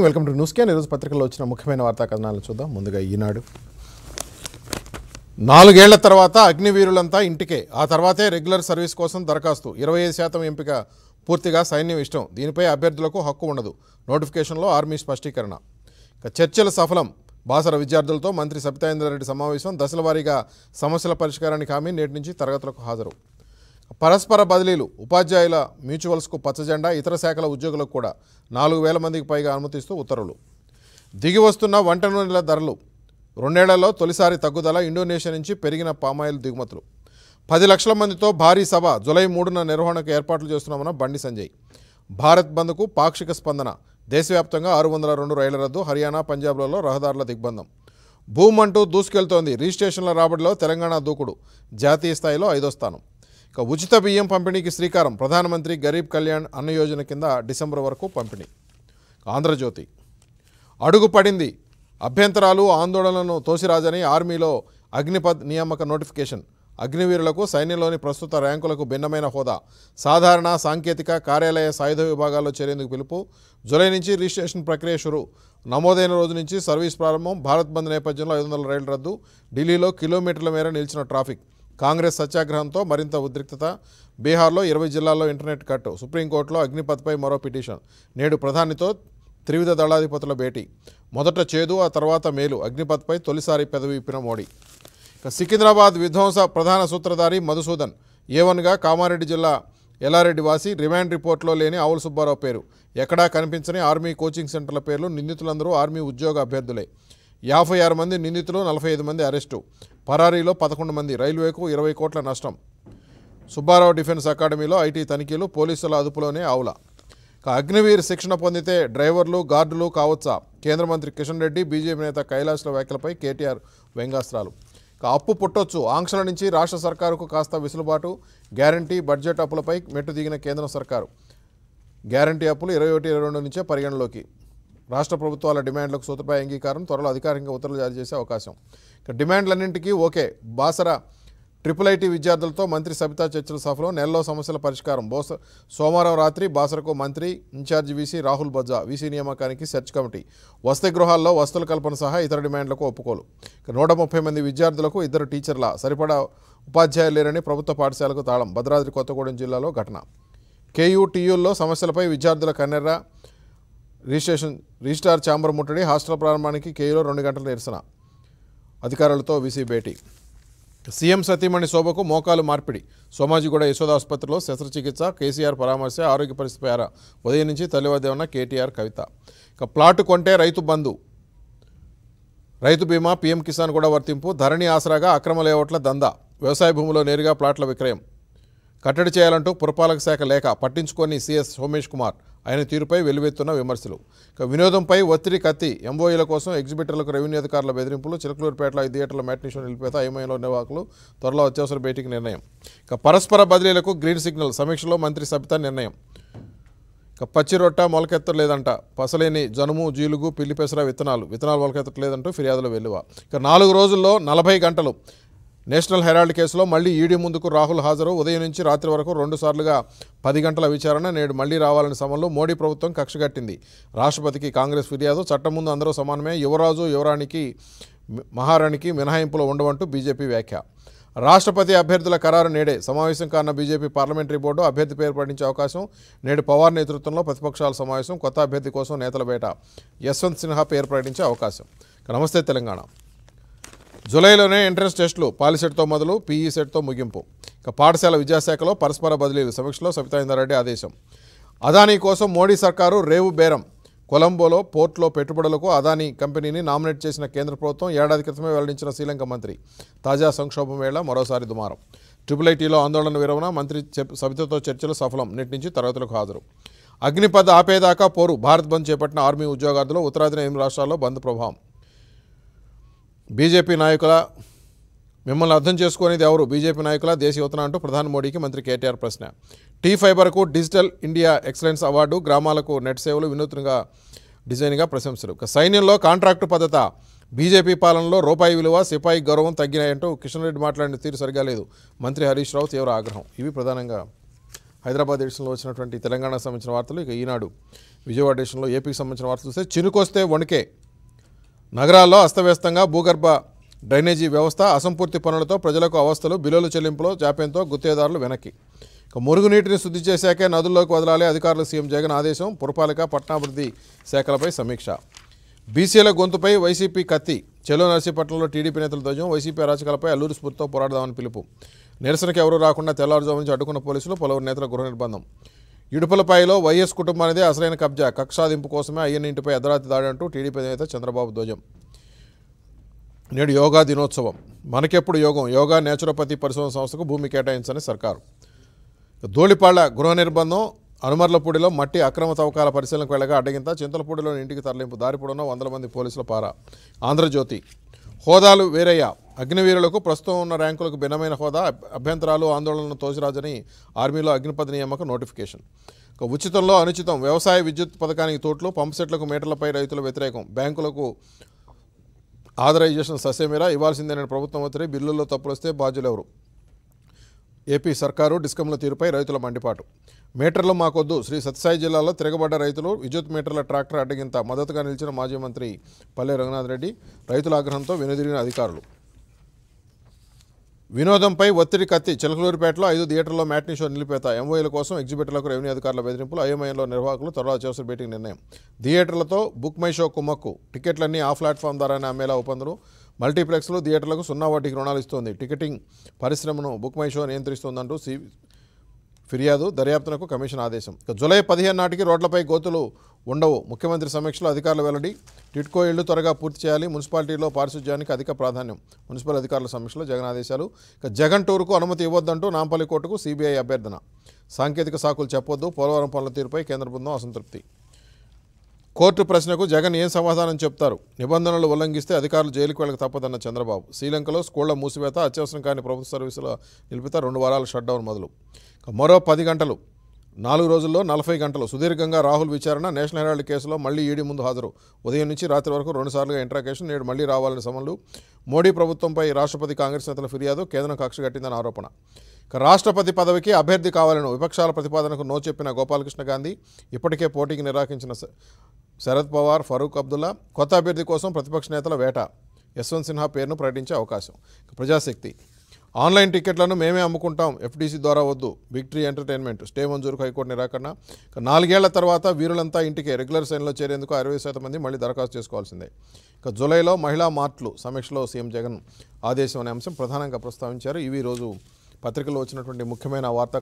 welcome to news can ఈరోజు పత్రికల్లో వచ్చిన ముఖ్యమైన వార్తా కథనాలు చూద్దాం ముందుగా ఈనాడు నాలుగేళ్ల తర్వాత అగ్నివీరులంతా ఇంటికే ఆ తర్వాతే రెగ్యులర్ సర్వీస్ కోసం దరఖాస్తు ఇరవై ఐదు శాతం ఎంపిక పూర్తిగా సైన్యం ఇష్టం దీనిపై అభ్యర్థులకు హక్కు ఉండదు నోటిఫికేషన్లో ఆర్మీ స్పష్టీకరణ ఇక చర్చలు సఫలం బాసర విద్యార్థులతో మంత్రి సబితాయింద్రారెడ్డి సమావేశం దశలవారీగా సమస్యల పరిష్కారానికి హామీ నేటి నుంచి తరగతులకు హాజరు పరస్పర బదిలీలు ఉపాధ్యాయుల మ్యూచువల్స్కు పచ్చజెండా ఇతర శాఖల ఉద్యోగులకు కూడా నాలుగు వేల మందికి పైగా అనుమతిస్తూ ఉత్తర్వులు దిగి వస్తున్న వంట నూనెల ధరలు రెండేళ్లలో తొలిసారి తగ్గుదల ఇండోనేషియా నుంచి పెరిగిన పామాయిల్ దిగుమతులు పది లక్షల మందితో భారీ సభ జులై మూడున నిర్వహణకు ఏర్పాట్లు చేస్తున్నామన్న బండి సంజయ్ భారత్ బంద్కు పాక్షిక స్పందన దేశవ్యాప్తంగా ఆరు వందల రెండు రైళ్ల రద్దు హర్యానా పంజాబ్లలో రహదారుల దిగ్బంధం భూమంటూ దూసుకెళ్తోంది రిజిస్ట్రేషన్ల రాబడిలో తెలంగాణ దూకుడు జాతీయ స్థాయిలో ఐదో స్థానం ఇక ఉచిత బియ్యం పంపిణీకి శ్రీకారం ప్రధానమంత్రి గరీబ్ కళ్యాణ్ అన్న యోజన కింద డిసెంబర్ వరకు పంపిణీ ఆంధ్రజ్యోతి అడుగు పడింది అభ్యంతరాలు ఆందోళనలను తోసిరాజని ఆర్మీలో అగ్నిపథ్ నియామక నోటిఫికేషన్ అగ్నివీరులకు సైన్యంలోని ప్రస్తుత ర్యాంకులకు భిన్నమైన హోదా సాధారణ సాంకేతిక కార్యాలయ సాయుధ విభాగాల్లో చేరేందుకు పిలుపు జూలై నుంచి రిజిస్ట్రేషన్ ప్రక్రియ షురు నమోదైన రోజు నుంచి సర్వీస్ ప్రారంభం భారత్ బంద్ నేపథ్యంలో ఐదు వందల రైళ్ల రద్దు ఢిల్లీలో కిలోమీటర్ల మేర నిలిచిన ట్రాఫిక్ కాంగ్రెస్ సత్యాగ్రహంతో మరింత ఉద్రిక్తత బీహార్లో ఇరవై జిల్లాల్లో ఇంటర్నెట్ కట్ సుప్రీంకోర్టులో అగ్నిపథ్పై మరో పిటిషన్ నేడు ప్రధానితో త్రివిధ దళాధిపతుల భేటీ మొదట చేదు ఆ తర్వాత మేలు అగ్నిపథ్పై తొలిసారి పెదవి విప్పిన మోడీ ఇక సికింద్రాబాద్ విధ్వంస ప్రధాన సూత్రధారి మధుసూదన్ ఏ వన్గా కామారెడ్డి జిల్లా ఎల్లారెడ్డి వాసి రిమాండ్ రిపోర్ట్లో లేని ఆవుల సుబ్బారావు పేరు ఎక్కడా కనిపించని ఆర్మీ కోచింగ్ సెంటర్ల పేర్లు నిందితులందరూ ఆర్మీ ఉద్యోగ అభ్యర్థులే యాభై ఆరు మంది నిందితులు నలభై ఐదు మంది అరెస్టు పరారీలో పదకొండు మంది రైల్వేకు ఇరవై కోట్ల నష్టం సుబ్బారావు డిఫెన్స్ అకాడమీలో ఐటీ తనిఖీలు పోలీసుల అదుపులోనే ఆవుల ఇక అగ్నివీర్ శిక్షణ పొందితే డ్రైవర్లు గార్డులు కావచ్చా కేంద్ర మంత్రి కిషన్ రెడ్డి బీజేపీ నేత కైలాష్ల వ్యాఖ్యలపై కేటీఆర్ వ్యంగ్యాస్త్రాలు ఇక అప్పు పుట్టొచ్చు ఆంక్షల నుంచి రాష్ట్ర సర్కారుకు కాస్త విసులుబాటు గ్యారంటీ బడ్జెట్ అప్పులపై మెట్టు దిగిన కేంద్ర సర్కారు గ్యారంటీ అప్పులు ఇరవై ఒకటి ఇరవై రెండు నుంచే పరిగణలోకి రాష్ట్ర ప్రభుత్వాల డిమాండ్లకు సూత్రప్రాయ అంగీకారం త్వరలో అధికారికంగా ఉత్తర్వులు జారీ చేసే అవకాశం ఇక డిమాండ్లన్నింటికీ ఓకే బాసర ట్రిపుల్ ఐటీ విద్యార్థులతో మంత్రి సబితా చర్చల సభలో నెలలో సమస్యల పరిష్కారం బోస సోమవారం రాత్రి బాసరకు మంత్రి in charge VC Rahul Bajja VC నియామకానికి సెర్చ్ కమిటీ వసతి గృహాల్లో వసతుల కల్పన సహా ఇతర డిమాండ్లకు ఒప్పుకోలు ఇక నూట ముప్పై మంది విద్యార్థులకు ఇద్దరు టీచర్ల సరిపడా ఉపాధ్యాయులు లేరని ప్రభుత్వ పాఠశాలకు తాళం భద్రాద్రి కొత్తగూడెం జిల్లాలో ఘటన కేయూటీయూల్లో సమస్యలపై విద్యార్థుల కన్నెర్ర రిజిస్ట్రేషన్ రిజిస్ట్రార్ ఛాంబర్ ముట్టడి హాస్టల్ ప్రారంభానికి కేయూలో రెండు గంటల నిరసన అధికారులతో వీసీ భేటీ సీఎం సతీమణి శోభకు మోకాలు మార్పిడి సోమాజిగూడ యశోద ఆసుపత్రిలో శస్త్రచికిత్స కేసీఆర్ పరామర్శ ఆరోగ్య పరిస్థితి ఆరా ఉదయం నుంచి తల్లివద్ద కేటీఆర్ కవిత ఇక ప్లాటు కొంటే రైతు బంధు రైతు బీమా పీఎం కిసాన్ కూడా వర్తింపు ధరణి ఆసరాగా అక్రమ లేఅవుట్ల దందా వ్యవసాయ భూములో నేరుగా ప్లాట్ల విక్రయం కట్టడి చేయాలంటూ పురపాలక శాఖ లేఖ పట్టించుకొని సీఎస్ సోమేష్ కుమార్ ఆయన తీరుపై వెలువెత్తున్న విమర్శలు ఇక వినోదంపై ఒత్తిడి కత్తి ఎంఓఈల కోసం ఎగ్జిబిటర్లకు రెవెన్యూ అధికారుల బెదిరింపులు చిలకలూరుపేటలో ఐదు థియేటర్ల మ్యాట్నిషో నిలిపేత ఐమయంలో నిర్వాహకులు త్వరలో అత్యవసర భేటీకి నిర్ణయం ఇక పరస్పర బదిలీలకు గ్రీన్ సిగ్నల్ సమీక్షలో మంత్రి సబితా నిర్ణయం ఇక పచ్చి రొట్ట మొలకెత్తలేదంట పసలేని జనుము జీలుగు పిల్లి పెసర విత్తనాలు విత్తనాలు మొలకెత్తలేదంటూ ఫిర్యాదులు వెలువ ఇక నాలుగు రోజుల్లో నలభై గంటలు నేషనల్ హెరాల్డ్ కేసులో మళ్ళీ ఈడీ ముందుకు రాహుల్ హాజరు ఉదయం నుంచి రాత్రి వరకు రెండు సార్లుగా పది గంటల విచారణ నేడు మళ్ళీ రావాలని సమయంలో మోడీ ప్రభుత్వం కక్షగట్టింది రాష్ట్రపతికి కాంగ్రెస్ ఫిర్యాదు చట్టం ముందు అందరూ సమానమే యువరాజు యువరాణికి మహారాణికి మినహాయింపులు ఉండవంటూ బీజేపీ వ్యాఖ్య రాష్ట్రపతి అభ్యర్థుల ఖరారు నేడే సమావేశం కాన్న బీజేపీ పార్లమెంటరీ బోర్డు అభ్యర్థి పేరు ప్రకటించే అవకాశం నేడు పవార్ నేతృత్వంలో ప్రతిపక్షాల సమావేశం కొత్త అభ్యర్థి కోసం నేతల వేట యశ్వంత్ సిన్హా పేరు ప్రకటించే అవకాశం ఇక నమస్తే తెలంగాణ జూలైలోనే ఎంట్రన్స్ టెస్టులు పాలిసెట్తో మొదలు పీఈ సెట్తో ముగింపు ఇక పాఠశాల విద్యాశాఖలో పరస్పర బదిలీలు సమీక్షలో సబితాయిందారెడ్డి ఆదేశం అదానీ కోసం మోడీ సర్కారు రేవు బేరం కొలంబోలో పోర్ట్లో పెట్టుబడులకు అదానీ కంపెనీని నామినేట్ చేసిన కేంద్ర ప్రభుత్వం ఏడాది క్రితమే వెల్లడించిన శ్రీలంక మంత్రి తాజా సంక్షోభం వేళ మరోసారి దుమారం ట్రిపుల్ ఐటీలో ఆందోళన విరమణ మంత్రి చెప్- సబితతో చర్చలు సఫలం నేటి నుంచి తరగతులకు హాజరు అగ్నిపథ ఆపేదాకా పోరు భారత్ బంద్ చేపట్టిన ఆర్మీ ఉద్యోగార్థులు ఉత్తరాదిన ఎనిమిది రాష్ట్రాల్లో బంద్ ప్రభావం బీజేపీ నాయకుల మిమ్మల్ని అర్థం చేసుకునేది ఎవరు బీజేపీ నాయకుల దేశ యువతన అంటూ ప్రధాని మోడీకి మంత్రి కేటీఆర్ ప్రశ్న టీ ఫైబర్కు డిజిటల్ ఇండియా ఎక్సలెన్స్ అవార్డు గ్రామాలకు నెట్ సేవలు వినూత్నంగా డిజైన్గా ప్రశంసలు ఇక సైన్యంలో కాంట్రాక్టు పద్ధత బీజేపీ పాలనలో రూపాయి విలువ సిపాయి గౌరవం తగ్గినాయంటూ కిషన్ రెడ్డి మాట్లాడిన తీరు సరిగా లేదు మంత్రి హరీష్ రావు తీవ్ర ఆగ్రహం ఇవి ప్రధానంగా హైదరాబాద్ ఎడిషన్లో వచ్చినటువంటి తెలంగాణకు సంబంధించిన వార్తలు ఇక ఈనాడు విజయవాడ ఎడిషన్లో ఏపీకి సంబంధించిన వార్తలు చూస్తే చినుకొస్తే వణికే నగరాల్లో అస్తవ్యస్తంగా భూగర్భ డ్రైనేజీ వ్యవస్థ అసంపూర్తి పనులతో ప్రజలకు అవస్థలు బిల్లుల చెల్లింపులో జాప్యంతో గుత్తేదారులు వెనక్కి ఇక మురుగునీటిని శుద్ధి చేశాకే నదుల్లోకి వదలాలి అధికారులు సీఎం జగన్ ఆదేశం పురపాలిక పట్టణాభివృద్ధి శాఖలపై సమీక్ష బీసీల గొంతుపై వైసీపీ కత్తి చెలో నర్సీపట్నంలో టీడీపీ నేతల ధ్వజం వైసీపీ అరాచకాలపై అల్లూరు స్ఫూర్తితో పోరాడదామని పిలుపు నిరసనకు ఎవరూ రాకుండా తెల్లవారుజాము నుంచి అడ్డుకున్న పోలీసులు పలువురు నేతల గృహ నిర్బంధం ఇడుపులపాయలో వైఎస్ కుటుంబానిదే అసలైన కబ్జా కక్షాదింపు కోసమే అయ్యన్న ఇంటిపై అర్ధరాత్రి దాడి అంటూ టీడీపీ నేత చంద్రబాబు ధ్వజం నేడు యోగా దినోత్సవం మనకెప్పుడు యోగం యోగా నేచురోపతి పరిశోధన సంస్థకు భూమి కేటాయించని సర్కారు ధూళిపాళ్ల గృహ నిర్బంధం అనుమర్లపూడిలో మట్టి అక్రమ తవ్వకాల పరిశీలనకు వెళ్ళగా అడ్డగింత చింతలపూడిలోని ఇంటికి తరలింపు దారి పొడవునా వందల మంది పోలీసుల పారా ఆంధ్రజ్యోతి హోదాలు వేరయ్యా అగ్నివీరులకు ప్రస్తుతం ఉన్న ర్యాంకులకు భిన్నమైన హోదా అభ్- అభ్యంతరాలు ఆందోళనలు తోసిరాజని ఆర్మీలో అగ్నిపథ నియామక నోటిఫికేషన్ ఇక ఉచితంలో అనుచితం వ్యవసాయ విద్యుత్ పథకానికి తోట్లు పంపుసెట్లకు మీటర్లపై రైతుల వ్యతిరేకం బ్యాంకులకు ఆథరైజేషన్ ససేమిరా ఇవ్వాల్సిందేనని ప్రభుత్వం ఒత్తిడి బిల్లుల్లో తప్పులు వస్తే బాధ్యులెవరు ఏపీ సర్కారు డిస్కంల తీరుపై రైతుల మండిపాటు మీటర్లు మాకొద్దు శ్రీ సత్యసాయి జిల్లాలో తిరగబడ్డ రైతులు విద్యుత్ మీటర్ల ట్రాక్టర్ అడ్డగింత మద్దతుగా నిలిచిన మాజీ మంత్రి పల్లె రఘునాథ్ రెడ్డి రైతుల ఆగ్రహంతో వెనుదిరిగిన అధికారులు వినోదంపై ఒత్తిడి కత్తి చిలకలూరిపేటలో ఐదు థియేటర్లో మ్యాట్నీ షో నిలిపేత ఎంఓఏల కోసం ఎగ్జిబిటర్లకు రెవెన్యూ అధికారుల బెదిరింపులు అయోమయంలో నిర్వాహకులు త్వరలో చేసిన భేటీ నిర్ణయం థియేటర్లతో బుక్ మై షో కుమ్మక్కు టికెట్లన్నీ ఆ ప్లాట్ఫామ్ ద్వారానే అమ్మేలా ఒప్పందరు మల్టీప్లెక్స్లు థియేటర్లకు సున్నా వడ్డీకి రుణాలు ఇస్తోంది టికెటింగ్ పరిశ్రమను బుక్ మై షో నియంత్రిస్తోందంటూ సి ఫిర్యాదు దర్యాప్తునకు కమిషన్ ఆదేశం ఇక జూలై పదిహేను నాటికి రోడ్లపై గోతులు ఉండవు ముఖ్యమంత్రి సమీక్షలో అధికారులు వెల్లడి టిట్కో ఇళ్లు త్వరగా పూర్తి చేయాలి మున్సిపాలిటీలో పారిశుధ్యానికి అధిక ప్రాధాన్యం మున్సిపల్ అధికారుల సమీక్షలో జగన్ ఆదేశాలు ఇక జగన్ టూర్కు అనుమతి ఇవ్వొద్దంటూ నాంపల్లి కోర్టుకు సిబిఐ అభ్యర్థన సాంకేతిక సాకులు చెప్పొద్దు పోలవరం పనుల తీరుపై కేంద్ర బృందం అసంతృప్తి కోర్టు ప్రశ్నకు జగన్ ఏం సమాధానం చెప్తారు నిబంధనలు ఉల్లంఘిస్తే అధికారులు జైలుకు వెళ్ళక తప్పదన్న చంద్రబాబు శ్రీలంకలో స్కూళ్ల మూసివేత అత్యవసరం కాని ప్రభుత్వ సర్వీసుల నిలిపిత రెండు వారాల షట్డౌన్ మొదలు ఇక మరో పది గంటలు నాలుగు రోజుల్లో నలభై గంటలు సుదీర్ఘంగా రాహుల్ విచారణ నేషనల్ హెరాల్డ్ కేసులో మళ్లీ ఈడీ ముందు హాజరు ఉదయం నుంచి రాత్రి వరకు రెండుసార్లుగా ఇంట్రాకేషన్ నేడు మళ్లీ రావాలని సమన్లు మోడీ ప్రభుత్వంపై రాష్ట్రపతి కాంగ్రెస్ నేతల ఫిర్యాదు కేంద్రం కక్ష కట్టిందని ఆరోపణ ఇక రాష్ట్రపతి పదవికి అభ్యర్థి కావాలను విపక్షాల ప్రతిపాదనకు నో చెప్పిన గోపాలకృష్ణ గాంధీ ఇప్పటికే పోటీకి నిరాకరించిన శ- శరద్ పవార్ ఫరూక్ అబ్దుల్లా కొత్త అభ్యర్థి కోసం ప్రతిపక్ష నేతల వేట యశ్వంత్ సిన్హా పేరును ప్రకటించే అవకాశం ఇక ప్రజాశక్తి ఆన్లైన్ టికెట్లను మేమే అమ్ముకుంటాం ఎఫ్డీసీ ద్వారా వద్దు బిగ్ ట్రీ ఎంటర్టైన్మెంట్ స్టే మంజూరుకు హైకోర్టు నిరాకరణ ఇక నాలుగేళ్ల తర్వాత వీరులంతా ఇంటికి రెగ్యులర్ సైన్లో చేరేందుకు అరవై శాతం మంది మళ్ళీ దరఖాస్తు చేసుకోవాల్సిందే ఇక జూలైలో మహిళా మార్ట్లు సమీక్షలో సీఎం జగన్ ఆదేశం అనే అంశం ప్రధానంగా ప్రస్తావించారు ఇవి ఈ రోజు పత్రికలో వచ్చినటువంటి ముఖ్యమైన వార్తా